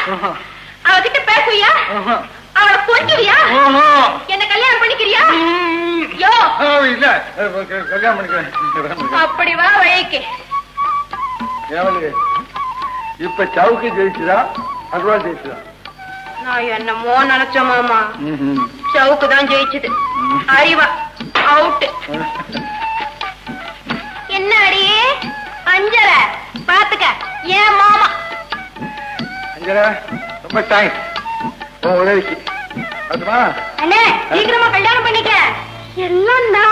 ஆஹா. அவகிட்ட பேசுவியா ஆஹா. அவளை கொஞ்சுவியா ஆஹா. என்ன கல்யாணம் பண்ணிக்கிறியா ம். யோ ஆ, இல்ல அஹ், க- கல்யாணம் பண்ணிக்கிறேன் கல்யாணம் பண்ணிக்கிறேன். அப்படி வா வழிக்கு ஏவலி இப்ப சவுக்கு ஜெயிச்சுதா அருவா ஜெயிச்சுதா நான் என்னமோ நினைச்ச மாமா ம்ஹும். சவுக்கு தான் ஜெயிச்சது அறிவா அவுட் என்ன அடியே அஞ்சர பாத்துக்க ஏன் மாமா அஞ்சரா ரொம்ப தேங்க்ஸ் உன் உதவிக்கு அதுமா அண்ணே சீக்கிரமா கல்யாணம் பண்ணிக்க எல்லாம் நான்